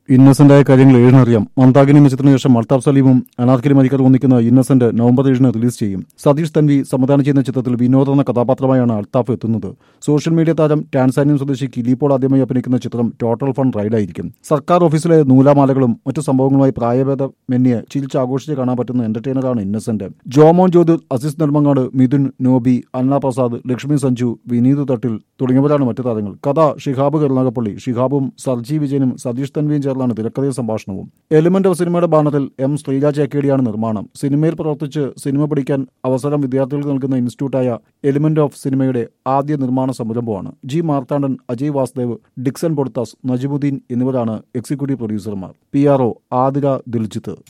ഇന്നസെന്റായ കാര്യങ്ങൾ ഏഴിനറിയാം മന്ദാകിനി മിച്ചത്തിന് ശേഷം അൽതാഫ് സലീമും അനാർക്കിലി മരിക്കർ ഒന്നിക്കുന്ന ഇന്നസെന്റ് നവംബർ ഏഴിന് റിലീസ് ചെയ്യും സതീഷ് തൻവി സംവിധാനം ചെയ്യുന്ന ചിത്രത്തിൽ വിനോദ് എന്ന കഥാപാത്രമായാണ് അൽതാഫ് എത്തുന്നത് സോഷ്യൽ മീഡിയ താരം ടാൻസാനിയൻ സ്വദേശി കിലിപ്പോൾ ആദ്യമായി അഭിനയിക്കുന്ന ചിത്രം ടോട്ടൽ ഫൺ റൈഡായിരിക്കും സർക്കാർ ഓഫീസിലെ നൂലാമാലകളും മറ്റു സംഭവങ്ങളുമായി പ്രായഭേദമന്യേ ചിരിച്ച് ആഘോഷിച്ച് കാണാൻ പറ്റുന്ന എന്റർടൈനറാണ് ഇന്നസെന്റ് ജോമോൻ ജ്യോതിർ അസിസ് നെടുമങ്ങാട് മിഥുൻ നോബി അന്ന പ്രസാദ് ലക്ഷ്മി സഞ്ജു വിനീത് തട്ടിൽ തുടങ്ങിയവരാണ് മറ്റു താരങ്ങൾ കഥ ഷിഹാബ് കരുനാഗപ്പള്ളി ഷിഹാബും സർജി വിജയനും സതീഷ് തൻവിയും ചേർന്നാണ് തിരക്കഥയും സംഭാഷണവും എലിമെന്റ് ഓഫ് സിനിമയുടെ ബാനറിൽ എം ശ്രീരാജ് ചേക്കേടിയാണ് നിർമ്മാണം സിനിമയിൽ പ്രവർത്തിച്ച് സിനിമ പഠിക്കാൻ അവസരം വിദ്യാർത്ഥികൾക്ക് നൽകുന്ന ഇൻസ്റ്റിറ്റ്യൂട്ടായ എലിമെന്റ് ഓഫ് സിനിമയുടെ ആദ്യ നിർമ്മാണ സംരംഭമാണ് ജി മാർത്താണ്ഡൻ അജയ് വാസുദേവ് ഡിക്സൺ പൊടുത്താസ് നജിമുദ്ദീൻ എന്നിവരാണ് എക്സിക്യൂട്ടീവ് പ്രൊഡ്യൂസർമാർ P R O Athira Diljith